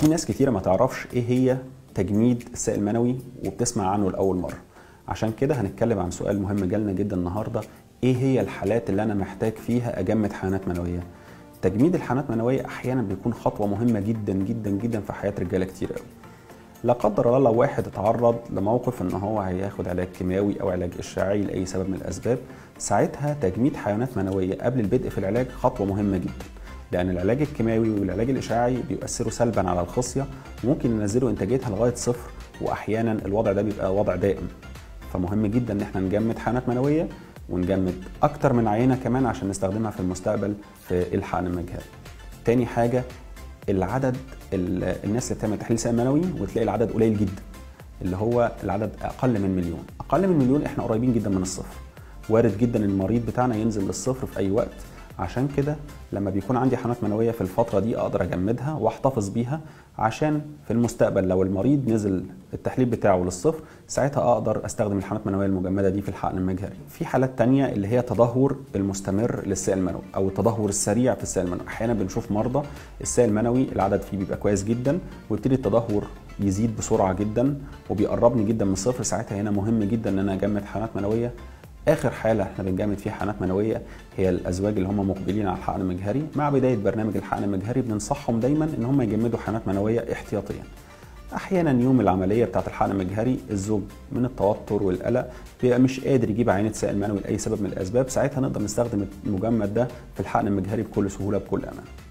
في ناس كتيره ما تعرفش ايه هي تجميد السائل المنوي وبتسمع عنه لاول مره عشان كده هنتكلم عن سؤال مهم جالنا جدا النهارده ايه هي الحالات اللي انا محتاج فيها اجمد حيوانات منويه تجميد الحيوانات المنويه احيانا بيكون خطوه مهمه جدا جدا جدا في حياه رجاله كتير قوي لا قدر الله لو واحد اتعرض لموقف ان هو هياخد علاج كيماوي او علاج اشعاعي لاي سبب من الاسباب ساعتها تجميد حيوانات منويه قبل البدء في العلاج خطوه مهمه جدا لان العلاج الكيماوي والعلاج الاشعاعي بيؤثروا سلبا على الخصيه وممكن ينزلوا انتاجيتها لغايه صفر واحيانا الوضع ده بيبقى وضع دائم فمهم جدا ان احنا نجمد حيوانات منويه ونجمد اكتر من عينه كمان عشان نستخدمها في المستقبل في الحقن المجهري تاني حاجه العدد الناس اللي بتعمل تحليل سائل منوي وتلاقي العدد قليل جدا اللي هو العدد اقل من مليون اقل من مليون احنا قريبين جدا من الصفر وارد جدا المريض بتاعنا ينزل للصفر في اي وقت عشان كده لما بيكون عندي حيوانات منويه في الفتره دي اقدر اجمدها واحتفظ بيها عشان في المستقبل لو المريض نزل التحليل بتاعه للصفر ساعتها اقدر استخدم الحيوانات المنويه المجمده دي في الحقن المجهري في حالات تانية اللي هي تدهور المستمر للسائل المنوي او التدهور السريع في السائل المنوي احيانا بنشوف مرضى السائل المنوي العدد فيه بيبقى كويس جدا ويبتدي التدهور يزيد بسرعه جدا وبيقربني جدا من الصفر ساعتها هنا مهم جدا ان انا اجمد حيوانات منويه اخر حاله احنا بنجمد فيها حيوانات منويه هي الازواج اللي هم مقبلين على الحقن المجهري مع بدايه برنامج الحقن المجهري بننصحهم دايما ان هم يجمدوا حيوانات منويه احتياطيا احيانا يوم العمليه بتاعه الحقن المجهري الزوج من التوتر والقلق بيبقى مش قادر يجيب عينه سائل منوي لاي سبب من الاسباب ساعتها نقدر نستخدم المجمد ده في الحقن المجهري بكل سهوله بكل امان